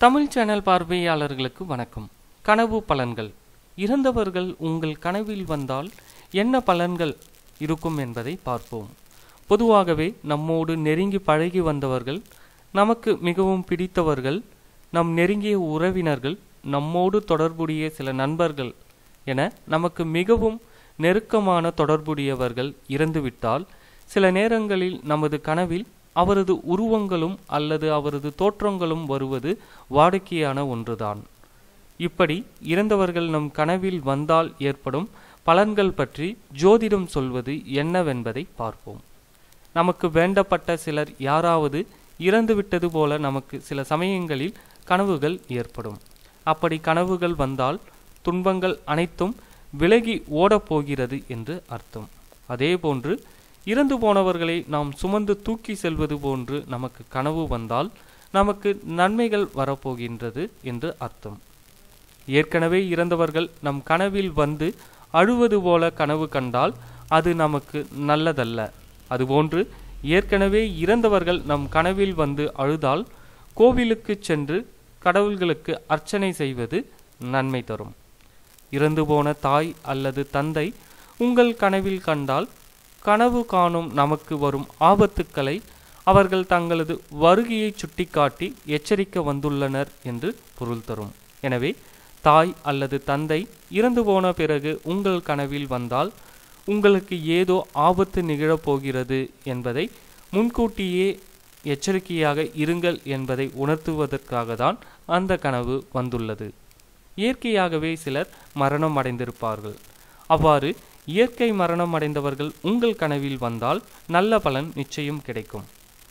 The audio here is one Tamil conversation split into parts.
தமிழ் சேனல் பார்வையாளர்களுக்கு வணக்கம் கனவு பலன்கள் இறந்தவர்கள் உங்கள் கனவில் வந்தால் என்ன பலன்கள் இருக்கும் என்பதை பார்ப்போம் பொதுவாகவே நம்மோடு நெருங்கி பழகி வந்தவர்கள் நமக்கு மிகவும் பிடித்தவர்கள் நம் நெருங்கிய உறவினர்கள் நம்மோடு தொடர்புடைய சில நண்பர்கள் என நமக்கு மிகவும் நெருக்கமான தொடர்புடையவர்கள் இறந்துவிட்டால் சில நேரங்களில் நமது கனவில் அவரது உருவங்களும் அல்லது அவரது தோற்றங்களும் வருவது வாடிக்கையான ஒன்றுதான் இப்படி இறந்தவர்கள் நம் கனவில் வந்தால் ஏற்படும் பலன்கள் பற்றி ஜோதிடம் சொல்வது என்னவென்பதை பார்ப்போம் நமக்கு வேண்டப்பட்ட சிலர் யாராவது இறந்துவிட்டது போல நமக்கு சில சமயங்களில் கனவுகள் ஏற்படும் அப்படி கனவுகள் வந்தால் துன்பங்கள் அனைத்தும் விலகி ஓடப்போகிறது என்று அர்த்தம் அதேபோன்று இறந்து போனவர்களை நாம் சுமந்து தூக்கி செல்வது போன்று நமக்கு கனவு வந்தால் நமக்கு நன்மைகள் வரப்போகின்றது என்று அர்த்தம் ஏற்கனவே இறந்தவர்கள் நம் கனவில் வந்து அழுவது போல கனவு கண்டால் அது நமக்கு நல்லதல்ல அதுபோன்று ஏற்கனவே இறந்தவர்கள் நம் கனவில் வந்து அழுதால் கோவிலுக்கு சென்று கடவுள்களுக்கு அர்ச்சனை செய்வது நன்மை தரும் இறந்து போன தாய் அல்லது தந்தை உங்கள் கனவில் கண்டால் கனவு காணும் நமக்கு வரும் ஆபத்துக்களை அவர்கள் தங்களது வருகையை சுட்டிக்காட்டி எச்சரிக்க வந்துள்ளனர் என்று பொருள் தரும் எனவே தாய் அல்லது தந்தை இறந்து போன பிறகு உங்கள் கனவில் வந்தால் உங்களுக்கு ஏதோ ஆபத்து நிகழப்போகிறது என்பதை முன்கூட்டியே எச்சரிக்கையாக இருங்கள் என்பதை உணர்த்துவதற்காக தான் அந்த கனவு வந்துள்ளது இயற்கையாகவே சிலர் மரணம் அடைந்திருப்பார்கள் அவ்வாறு இயற்கை மரணம் அடைந்தவர்கள் உங்கள் கனவில் வந்தால் நல்ல பலன் நிச்சயம் கிடைக்கும்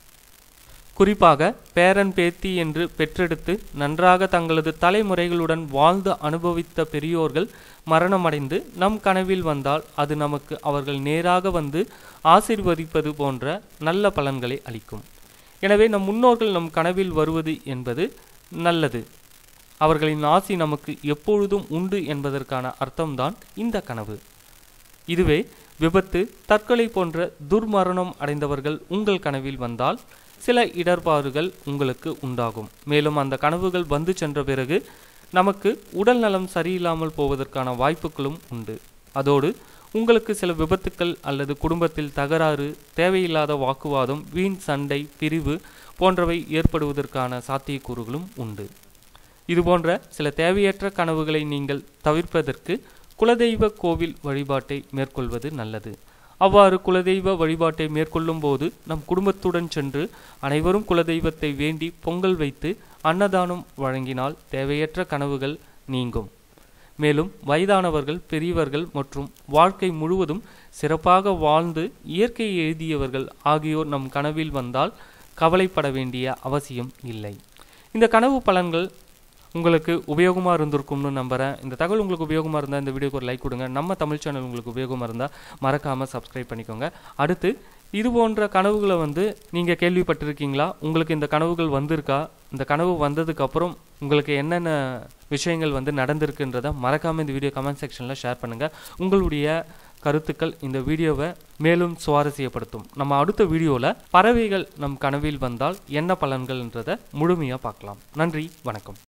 குறிப்பாக பேரன் பேத்தி என்று பெற்றெடுத்து நன்றாக தங்களது தலைமுறைகளுடன் வாழ்ந்து அனுபவித்த பெரியோர்கள் மரணமடைந்து நம் கனவில் வந்தால் அது நமக்கு அவர்கள் நேராக வந்து ஆசிர்வதிப்பது போன்ற நல்ல பலன்களை அளிக்கும் எனவே நம் முன்னோர்கள் நம் கனவில் வருவது என்பது நல்லது அவர்களின் ஆசி நமக்கு எப்பொழுதும் உண்டு என்பதற்கான அர்த்தம்தான் இந்த கனவு இதுவே விபத்து தற்கொலை போன்ற துர்மரணம் அடைந்தவர்கள் உங்கள் கனவில் வந்தால் சில இடர்பாடுகள் உங்களுக்கு உண்டாகும் மேலும் அந்த கனவுகள் வந்து சென்ற பிறகு நமக்கு உடல் நலம் சரியில்லாமல் போவதற்கான வாய்ப்புகளும் உண்டு அதோடு உங்களுக்கு சில விபத்துக்கள் அல்லது குடும்பத்தில் தகராறு தேவையில்லாத வாக்குவாதம் வீண் சண்டை பிரிவு போன்றவை ஏற்படுவதற்கான சாத்தியக்கூறுகளும் உண்டு இதுபோன்ற சில தேவையற்ற கனவுகளை நீங்கள் தவிர்ப்பதற்கு குலதெய்வ கோவில் வழிபாட்டை மேற்கொள்வது நல்லது அவ்வாறு குலதெய்வ வழிபாட்டை மேற்கொள்ளும் போது நம் குடும்பத்துடன் சென்று அனைவரும் குலதெய்வத்தை வேண்டி பொங்கல் வைத்து அன்னதானம் வழங்கினால் தேவையற்ற கனவுகள் நீங்கும் மேலும் வயதானவர்கள் பெரியவர்கள் மற்றும் வாழ்க்கை முழுவதும் சிறப்பாக வாழ்ந்து இயற்கையை எழுதியவர்கள் ஆகியோர் நம் கனவில் வந்தால் கவலைப்பட வேண்டிய அவசியம் இல்லை இந்த கனவு பலன்கள் உங்களுக்கு உபயோகமாக இருந்திருக்கும்னு நம்புகிறேன் இந்த தகவல் உங்களுக்கு உபயோகமாக இருந்தால் இந்த வீடியோக்கு ஒரு லைக் கொடுங்க நம்ம தமிழ் சேனல் உங்களுக்கு உபயோகமாக இருந்தால் மறக்காமல் சப்ஸ்கிரைப் பண்ணிக்கோங்க அடுத்து இது போன்ற கனவுகளை வந்து நீங்கள் கேள்விப்பட்டிருக்கீங்களா உங்களுக்கு இந்த கனவுகள் வந்திருக்கா இந்த கனவு வந்ததுக்கப்புறம் உங்களுக்கு என்னென்ன விஷயங்கள் வந்து நடந்திருக்குன்றதை மறக்காமல் இந்த வீடியோ கமெண்ட் செக்ஷனில் ஷேர் பண்ணுங்கள் உங்களுடைய கருத்துக்கள் இந்த வீடியோவை மேலும் சுவாரஸ்யப்படுத்தும் நம்ம அடுத்த வீடியோவில் பறவைகள் நம் கனவில் வந்தால் என்ன பலன்கள்ன்றதை முழுமையாக பார்க்கலாம் நன்றி வணக்கம்